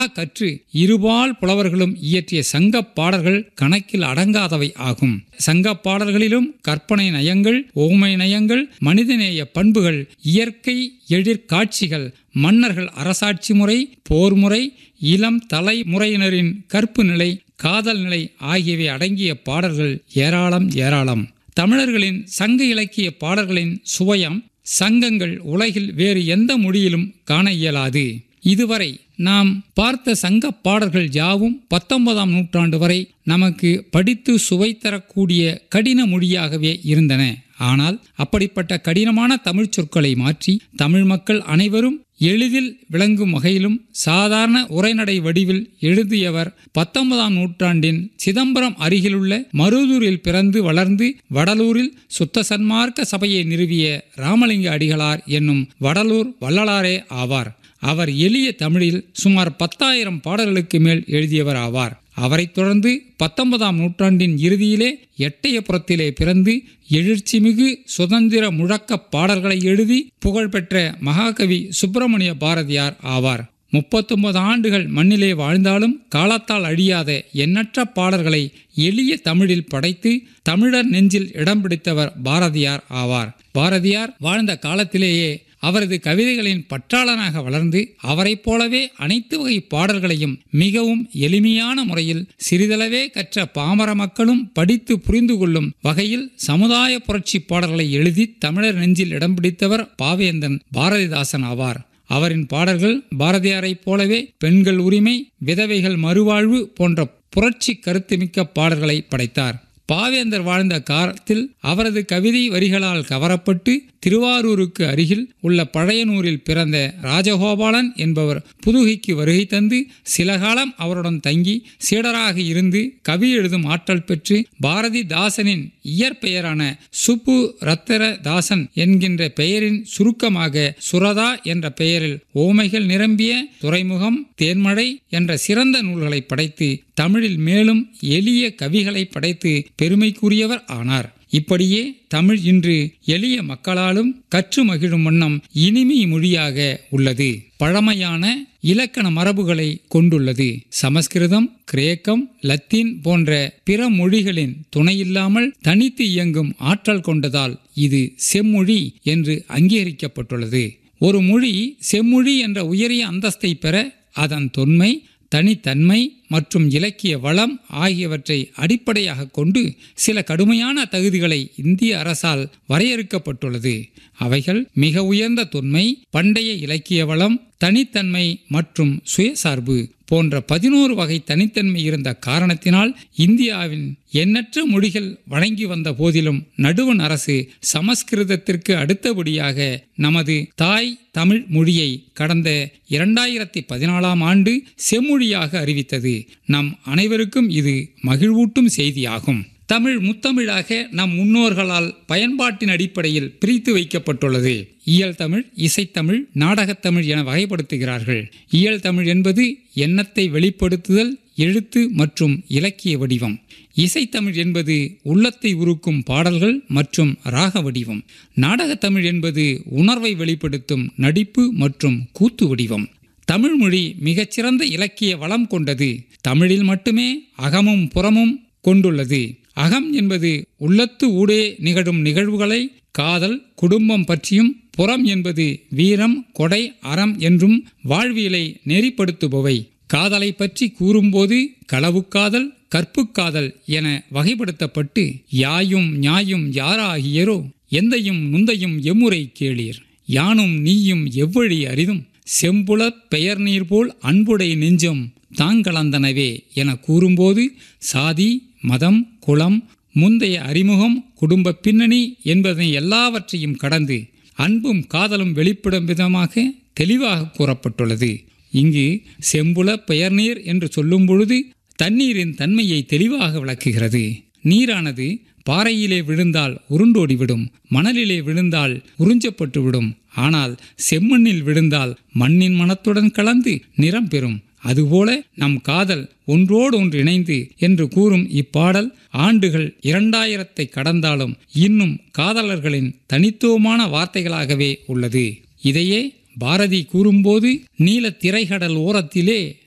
கற்று இருபால் புலவர்களும் இயற்றிய சங்கப் பாடல்கள் கணக்கில் அடங்காதவை ஆகும் சங்கப் பாடல்களிலும் கற்பனை நயங்கள் ஓமை நயங்கள் மனிதநேய பண்புகள் இயற்கை எழிற்காட்சிகள் மன்னர்கள் அரசாட்சி முறை போர் முறை இளம் தலைமுறையினரின் கற்பு நிலை காதல் நிலை ஆகியவை அடங்கிய பாடல்கள் ஏராளம் ஏராளம் தமிழர்களின் சங்க இலக்கிய பாடல்களின் சுவயம் சங்கங்கள் உலகில் வேறு எந்த மொழியிலும் காண இயலாது இதுவரை நாம் பார்த்த சங்க பாடல்கள் யாவும் பத்தொன்பதாம் நூற்றாண்டு வரை நமக்கு படித்து சுவை தரக்கூடிய கடின மொழியாகவே இருந்தன ஆனால் அப்படிப்பட்ட கடினமான தமிழ் சொற்களை மாற்றி தமிழ் மக்கள் அனைவரும் எளிதில் விளங்கும் வகையிலும் சாதாரண உரைநடை வடிவில் எழுதியவர் பத்தொன்பதாம் நூற்றாண்டின் சிதம்பரம் அருகிலுள்ள மருதூரில் பிறந்து வளர்ந்து வடலூரில் சுத்த சன்மார்க்க சபையை நிறுவிய ராமலிங்க அடிகளார் என்னும் வடலூர் வள்ளலாரே ஆவார் அவர் எளிய தமிழில் சுமார் பத்தாயிரம் பாடல்களுக்கு மேல் எழுதியவர் ஆவார் அவரைத் தொடர்ந்து பத்தொன்பதாம் நூற்றாண்டின் இறுதியிலே எட்டயபுரத்திலே பிறந்து எழுச்சிமிகு சுதந்திர முழக்க பாடல்களை எழுதி புகழ்பெற்ற மகாகவி சுப்பிரமணிய பாரதியார் ஆவார் முப்பத்தொன்பது ஆண்டுகள் மண்ணிலே வாழ்ந்தாலும் காலத்தால் அழியாத எண்ணற்ற பாடல்களை எளிய தமிழில் படைத்து தமிழர் நெஞ்சில் இடம் பிடித்தவர் பாரதியார் ஆவார் பாரதியார் வாழ்ந்த காலத்திலேயே அவரது கவிதைகளின் பற்றாளனாக வளர்ந்து அவரைப் போலவே அனைத்து வகை பாடல்களையும் மிகவும் எளிமையான முறையில் சிறிதளவே கற்ற பாமர மக்களும் படித்து புரிந்து கொள்ளும் வகையில் சமுதாய புரட்சி பாடல்களை எழுதி தமிழர் நெஞ்சில் இடம் பிடித்தவர் பாவேந்தன் பாரதிதாசன் ஆவார் அவரின் பாடல்கள் பாரதியாரைப் போலவே பெண்கள் உரிமை விதவைகள் மறுவாழ்வு போன்ற புரட்சி கருத்துமிக்க பாடல்களை படைத்தார் பாவேந்தர் வாழ்ந்த காலத்தில் அவரது கவிதை வரிகளால் கவரப்பட்டு திருவாரூருக்கு அருகில் உள்ள பழையனூரில் பிறந்த ராஜகோபாலன் என்பவர் புதுகைக்கு வருகை தந்து சில காலம் அவருடன் தங்கி சீடராக இருந்து கவி எழுதும் ஆற்றல் பெற்று பாரதிதாசனின் இயற்பெயரான சுப்பு ரத்தர தாசன் என்கின்ற பெயரின் சுருக்கமாக சுரதா என்ற பெயரில் ஓமைகள் நிரம்பிய துறைமுகம் தேன்மழை என்ற சிறந்த நூல்களை படைத்து தமிழில் மேலும் எளிய கவிகளை படைத்து பெருமைக்குரியவர் ஆனார் இப்படியே தமிழ் இன்று எளிய மக்களாலும் கற்று மகிழும் வண்ணம் இனிமை மொழியாக உள்ளது பழமையான இலக்கண மரபுகளை கொண்டுள்ளது சமஸ்கிருதம் கிரேக்கம் லத்தீன் போன்ற பிற மொழிகளின் துணையில்லாமல் தனித்து இயங்கும் ஆற்றல் கொண்டதால் இது செம்மொழி என்று அங்கீகரிக்கப்பட்டுள்ளது ஒரு மொழி செம்மொழி என்ற உயரிய அந்தஸ்தை பெற அதன் தொன்மை தனித்தன்மை மற்றும் இலக்கிய வளம் ஆகியவற்றை அடிப்படையாக கொண்டு சில கடுமையான தகுதிகளை இந்திய அரசால் வரையறுக்கப்பட்டுள்ளது அவைகள் மிக உயர்ந்த தொன்மை பண்டைய இலக்கிய வளம் தனித்தன்மை மற்றும் சுயசார்பு போன்ற பதினோரு வகை தனித்தன்மை இருந்த காரணத்தினால் இந்தியாவின் எண்ணற்ற மொழிகள் வழங்கி வந்த போதிலும் நடுவண் அரசு சமஸ்கிருதத்திற்கு அடுத்தபடியாக நமது தாய் தமிழ் மொழியை கடந்த இரண்டாயிரத்தி பதினாலாம் ஆண்டு செம்மொழியாக அறிவித்தது நம் அனைவருக்கும் இது மகிழ்வூட்டும் செய்தியாகும் தமிழ் முத்தமிழாக நம் முன்னோர்களால் பயன்பாட்டின் அடிப்படையில் பிரித்து வைக்கப்பட்டுள்ளது இயல் தமிழ் இசைத்தமிழ் நாடகத்தமிழ் என வகைப்படுத்துகிறார்கள் இயல் தமிழ் என்பது எண்ணத்தை வெளிப்படுத்துதல் எழுத்து மற்றும் இலக்கிய வடிவம் இசைத்தமிழ் என்பது உள்ளத்தை உருக்கும் பாடல்கள் மற்றும் ராக வடிவம் நாடகத்தமிழ் என்பது உணர்வை வெளிப்படுத்தும் நடிப்பு மற்றும் கூத்து வடிவம் தமிழ்மொழி மிகச்சிறந்த இலக்கிய வளம் கொண்டது தமிழில் மட்டுமே அகமும் புறமும் கொண்டுள்ளது அகம் என்பது உள்ளத்து ஊடே நிகழும் நிகழ்வுகளை காதல் குடும்பம் பற்றியும் புறம் என்பது வீரம் கொடை அறம் என்றும் வாழ்வியலை நெறிப்படுத்துபவை காதலை பற்றி கூறும்போது களவுக்காதல் கற்புக்காதல் என வகைப்படுத்தப்பட்டு யாயும் ஞாயும் யாராகியரோ எந்தையும் நுந்தையும் எம்முறை கேளீர் யானும் நீயும் எவ்வழி அரிதும் செம்புலப் பெயர் நீர் போல் அன்புடை நெஞ்சம் தாங்கலந்தனவே என கூறும்போது சாதி மதம் குலம் முந்தைய அறிமுகம் குடும்ப பின்னணி என்பதனை எல்லாவற்றையும் கடந்து அன்பும் காதலும் வெளிப்படும் விதமாக தெளிவாக கூறப்பட்டுள்ளது இங்கு செம்புல பெயர்நீர் என்று சொல்லும் பொழுது தண்ணீரின் தன்மையை தெளிவாக விளக்குகிறது நீரானது பாறையிலே விழுந்தால் உருண்டோடிவிடும் மணலிலே விழுந்தால் உறிஞ்சப்பட்டுவிடும் ஆனால் செம்மண்ணில் விழுந்தால் மண்ணின் மனத்துடன் கலந்து நிறம் பெறும் அதுபோல நம் காதல் ஒன்றோடு ஒன்று இணைந்து என்று கூறும் இப்பாடல் ஆண்டுகள் இரண்டாயிரத்தை கடந்தாலும் இன்னும் காதலர்களின் தனித்துவமான வார்த்தைகளாகவே உள்ளது இதையே பாரதி கூறும்போது நீல திரைகடல் ஓரத்திலே